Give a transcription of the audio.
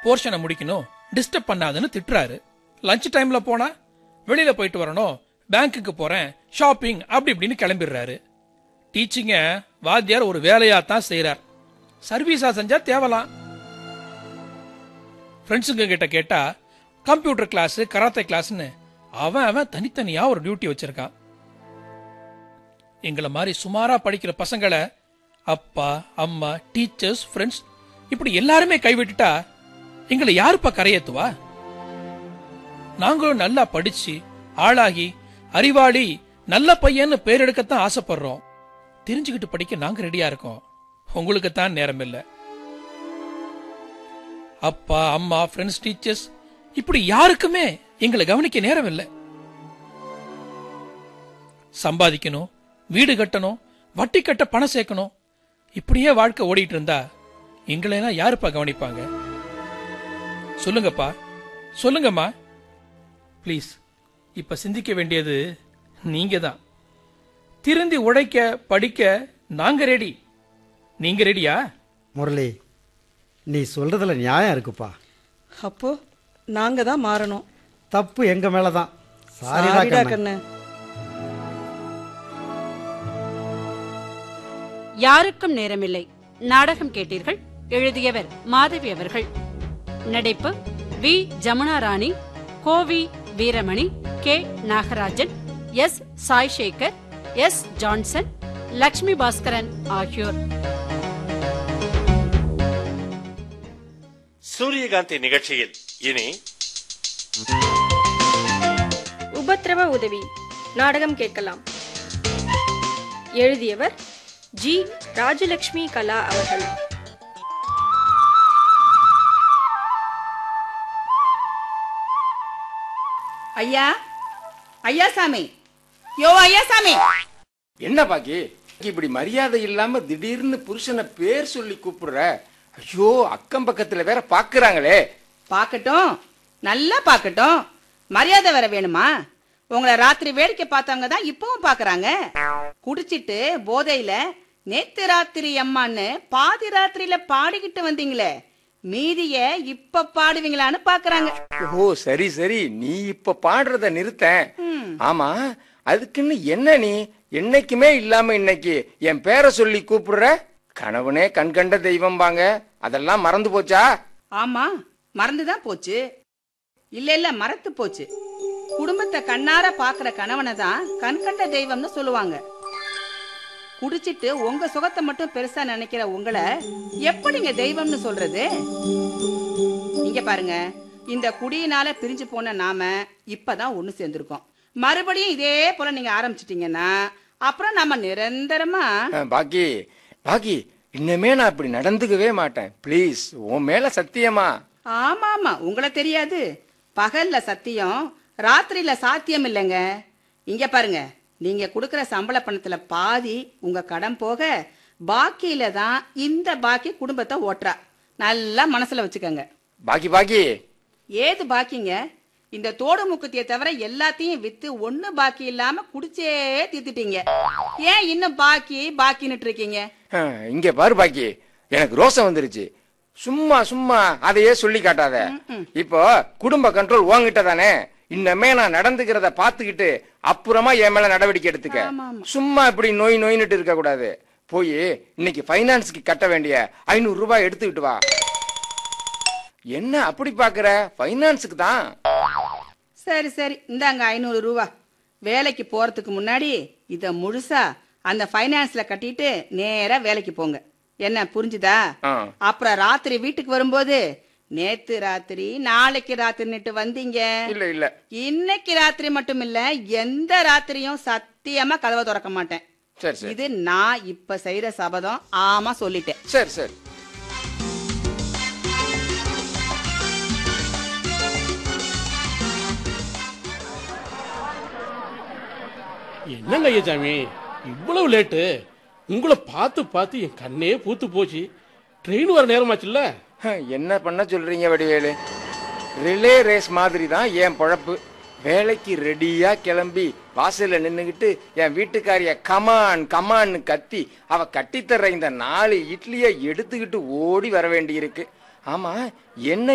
போர்ஷனை முடிக்கணும் டிஸ்டர்ப் பண்ணாதுன்னு திட்டுறாரு லஞ்ச் டைம்ல போனா வெளியில போயிட்டு வரணும் பேங்க்குக்கு போறேன் ஷாப்பிங் அப்படி இப்படின்னு கிளம்பிடுறாரு டீச்சிங்க வாத்தியார் ஒரு வேலையா தான் செய்யறார் சர்வீஸா செஞ்சா தேவலாம் ஃப்ரெண்ட்ஸுங்க கிட்ட கேட்டா கம்ப்யூட்டர் கிளாஸ் கராத்தே கிளாஸ்னு அவன் அவன் தனித்தனியா ஒரு டியூட்டி வச்சிருக்கான் எங்களை மாதிரி சுமாரா படிக்கிற பசங்களை அப்பா அம்மா டீச்சர்ஸ் ஃப்ரெண்ட்ஸ் இப்படி எல்லாருமே கைவிட்டுட்டா எங்களை யாருப்பா கரையேத்துவா நாங்களும் நல்லா படிச்சு ஆளாகி அறிவாளி நல்ல பையன்னு பேர் எடுக்கத்தான் ஆசைப்படுறோம் தெரிஞ்சுக்கிட்டு படிக்க நாங்க ரெடியா இருக்கோம் உங்களுக்கு தான் நேரம் இல்ல அப்பா அம்மா ஃப்ரெண்ட்ஸ் டீச்சர்ஸ் இப்படி யாருக்குமே எங்களை கவனிக்க நேரம் இல்லை சம்பாதிக்கணும் வீடு கட்டணும் வட்டி கட்ட பணம் சேர்க்கணும் இப்படியே வாழ்க்கை ஓடிட்டு இருந்தா எங்களெல்லாம் யாருப்பா கவனிப்பாங்க சொல்லுங்கப்பா சொல்லுங்கம்மா ப்ளீஸ் இப்ப சிந்திக்க வேண்டியது நீங்க தான் திருந்தி உழைக்க படிக்க நாங்க ரெடி நீங்க ரெடியா முரளி நீ சொல்றதுல நியாயம் இருக்குப்பா அப்போ நாங்க தான் மாறணும் தப்பு எங்க மேல தான் சாரிடா சாரிடா கண்ணு கண்ணு யாருக்கும் நேரமில்லை நாடகம் கேட்டீர்கள் எழுதியவர் மாதவி அவர்கள் நடிப்பு V Jamuna Rani Kovi Veeramani K Nagarajan S Sai Sekar S Johnson Lakshmi Bhaskaran ஆகியோர் சூரியகாந்தி நிகழ்ச்சியில் இனி உபத்திரவ உதவி நாடகம் கேட்கலாம் எழுதியவர் ஜி ராஜலட்சுமி கலா அவர்கள் ஐயா ஐயா சாமி யோ ஐயா சாமி என்ன பாக்கி இப்படி மரியாதை இல்லாம திடீர்னு புருஷனை பேர் சொல்லி கூப்பிடுற ஐயோ அக்கம் பக்கத்துல வேற பாக்குறாங்களே பார்க்கட்டும் நல்லா பார்க்கட்டும் மரியாதை வேற வேணுமா உங்களை ராத்திரி வேடிக்கை பார்த்தவங்க தான் இப்பவும் பாக்குறாங்க குடிச்சிட்டு போதையில நேத்து ராத்திரி அம்மான்னு பாதி ராத்திரியில பாடிக்கிட்டு வந்தீங்களே மீதிய இப்ப பாடுவீங்களான்னு பாக்குறாங்க ஓ சரி சரி நீ இப்ப பாடுறத நிறுத்தேன் ஆமா அதுக்குன்னு என்ன நீ என்னைக்குமே இல்லாம இன்னைக்கு என் பேரை சொல்லி கூப்பிடுற கணவனே கண்கண்ட தெய்வம் பாங்க அதெல்லாம் மறந்து போச்சா ஆமா மறந்துதான் போச்சு இல்ல இல்ல மறத்து போச்சு குடும்பத்தை கண்ணார பாக்குற கணவனை தான் கண்கண்ட தெய்வம்னு சொல்லுவாங்க குடிச்சிட்டு உங்க சுகத்தை மட்டும் பெருசா நினைக்கிற உங்களை எப்படிங்க தெய்வம்னு சொல்றது இங்க பாருங்க இந்த குடியினால பிரிஞ்சு போன நாம இப்பதான் ஒண்ணு சேர்ந்திருக்கோம் மறுபடியும் இதே போல நீங்க ஆரம்பிச்சிட்டீங்கன்னா அப்புறம் நம்ம நிரந்தரமா அஹ், பாக்கி பாக்கி இன்னமே நான் இப்படி நடந்துக்கவே மாட்டேன் ப்ளீஸ் உன் மேல சத்தியமா ஆமா ஆமா உங்களை தெரியாது பகல்ல சத்தியம் ராத்திரியில சாத்தியம் இல்லைங்க இங்க பாருங்க நீங்க கொடுக்கிற சம்பள பணத்துல பாதி உங்க கடன் போக பாக்கியில தான் இந்த பாக்கி குடும்பத்தை ஓட்டுறா நல்லா மனசுல வச்சுக்கோங்க பாக்கி பாக்கி ஏது பாக்கிங்க இந்த தோடு முக்குத்திய தவிர எல்லாத்தையும் வித்து ஒண்ணு பாக்கி இல்லாம குடிச்சே தீர்த்துட்டீங்க ஏன் இன்னும் பாக்கி பாக்கின்னுட்டு இருக்கீங்க அஹ், இங்க பாரு பாக்கி எனக்கு ரோசம் வந்துருச்சு சும்மா சும்மா அதையே சொல்லி காட்டாத இப்போ குடும்ப கண்ட்ரோல் உன்கிட்ட தானே இன்னமே நான் நடந்துக்கிறத பாத்துக்கிட்டு அப்புறமா என் மேல நடவடிக்கை எடுத்துக்க சும்மா இப்படி நோய் நோயின்னுட்டு இருக்க கூடாது போய் இன்னைக்கு ஃபைனான்ஸ்க்கு கட்ட வேண்டிய ஐநூறு ரூபாய் எடுத்துக்கிட்டு வா என்ன அப்படி பாக்குற ஃபைனான்ஸுக்கு தான் சரி சரி இந்தாங்க ஐநூறு ரூபா வேலைக்கு போறதுக்கு முன்னாடி இத முழுசா அந்த ஃபைனான்ஸ்ல கட்டிட்டு நேரா வேலைக்கு போங்க என்ன புரிஞ்சுதா ஆ. அப்புறம் ராத்திரி வீட்டுக்கு வரும்போது நேத்து ராத்திரி நாளைக்கு ராத்திரின்னுட்டு வந்தீங்க இல்ல இல்ல இன்னைக்கு ராத்திரி மட்டும் இல்ல எந்த ராத்திரியும் சத்தியமா கதவை திறக்க மாட்டேன் சரி சரி இது நான் இப்ப செய்யற சபதம் ஆமா சொல்லிட்டேன் சரி சரி என்னங்க ஐயாச்சாமி இவ்வளவு லேட்டு உங்களை பார்த்து பார்த்து என் கண்ணே பூத்து போச்சு ட்ரெயின் வர நேரமாச்சுல்ல ஹம், என்ன பண்ண சொல்றீங்க வடிவேலு ரிலே ரேஸ் மாதிரி தான் என் பொழப்பு வேலைக்கு ரெடியா கிளம்பி வாசல்ல நின்னுகிட்டு என் வீட்டுக்காரிய கமான் கமான்னு கத்தி அவ கட்டித்தர்ற இந்த நாலு இட்லிய எடுத்துக்கிட்டு ஓடி வர வேண்டியிருக்கு ஆமா என்ன